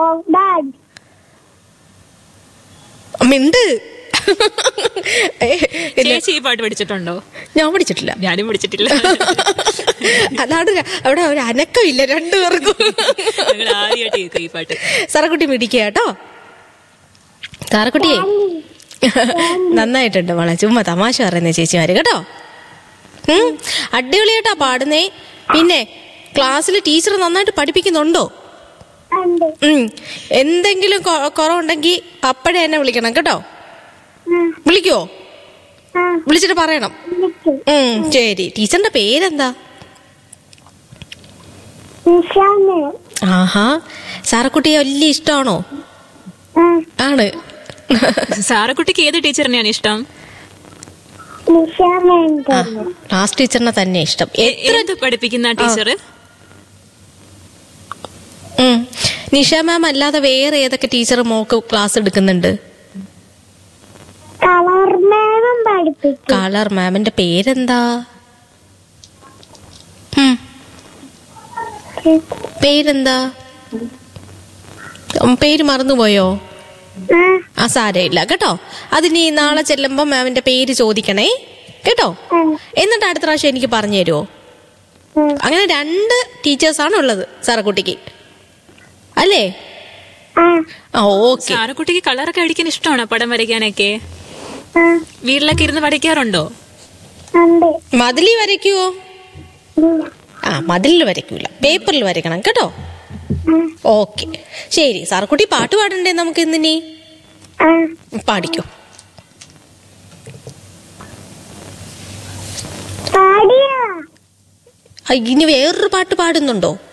Dad. മിണ്ട് ഏ, ഇല്ല, ചേച്ചി ഈ പാട്ട് പഠിച്ചിട്ടുണ്ടോ ഞാൻ പഠിച്ചിട്ടില്ല ഞാനും പഠിച്ചിട്ടില്ല അതാണ് ര- അവിടെ ഒരു അനക്കമില്ല രണ്ടുപേർക്കും ഞങ്ങൾ ആദ്യമായിട്ട് കേൾക്കും ഈ പാട്ട് സാറക്കുട്ടി മിടിക്കുക കേട്ടോ സാറക്കുട്ടിയെ നന്നായിട്ടുണ്ട് മോളെ ചുമ്മാ തമാശ പറയുന്നേ ചേച്ചിമാര് കേട്ടോ ഉം, അടിപൊളിയായിട്ടാ പാടുന്നേ പിന്നെ ക്ലാസ്സിൽ ടീച്ചർ നന്നായിട്ട് പഠിപ്പിക്കുന്നുണ്ടോ ഉണ്ട്. ഉം, എന്തെങ്കിലും കൊ- കുറവുണ്ടെങ്കിൽ അപ്പഴേ എന്നെ വിളിക്കണം കേട്ടോ ആ, വിളിക്കുവോ ആ, വിളിച്ചിട്ട് പറയണം വിളിച്ചു. ഉം, ശരി ടീച്ചറിന്റെ പേരെന്താ നിഷാമേ. ആഹാ സാറക്കുട്ടിയെ വലിയ ഇഷ്ടമാണോ ആ, ആണ് സാറക്കുട്ടിക്ക് ഏത് ടീച്ചറിനെയാണ് ഇഷ്ടം നിഷാമേന്റെ. ക്ലാസ് ടീച്ചറിനെ തന്നെ ഇഷ്ടം എ- എന്ത് പഠിപ്പിക്കുന്ന ടീച്ചർ ഉം. നിഷ മാം അല്ലാതെ വേറെ ഏതൊക്കെ ടീച്ചർ മോക്ക് ക്ലാസ് എടുക്കുന്നുണ്ട് കളർ മേളം പഠിപ്പിക്കും കളർ മാമിന്റെ പേരെന്താ ഉം, പേരെന്താ ഉം, പേര് മറന്നുപോയോ ആ, ആ സാരമില്ല കേട്ടോ അതിനി നാളെ ചെല്ലുമ്പോ മാമിന്റെ പേര് ചോദിക്കണേ കേട്ടോ ആ, എന്നിട്ട് അടുത്ത പ്രാവശ്യം എനിക്ക് പറഞ്ഞു തരുമോ ആ, അങ്ങനെ രണ്ട് ടീച്ചേഴ്സാണ് ഉള്ളത് സാറക്കുട്ടിക്ക് അല്ലേ ആ, ആ ഓക്കെ സാറക്കുട്ടിക്ക് കളറൊക്കെ അടിക്കാൻ ഇഷ്ടമാണോ പടം വരയ്ക്കാനൊക്കെ ആ, വീട്ടിലൊക്കെ ഇരുന്ന് പഠിക്കാറുണ്ടോ ഉണ്ട്. മതിലി വരയ്ക്കുവോ ഉം, ആ മതിലിൽ വരയ്ക്കൂല പേപ്പറിൽ വരയ്ക്കണം കേട്ടോ ആ, ഓക്കെ ശരി സാറക്കുട്ടി പാട്ട് പാടണ്ടേ നമുക്ക് ഇന്നിനി ആ. പാടിക്കോ പാടിയോ ആ, ഇനി വേറൊരു പാട്ട് പാടുന്നുണ്ടോ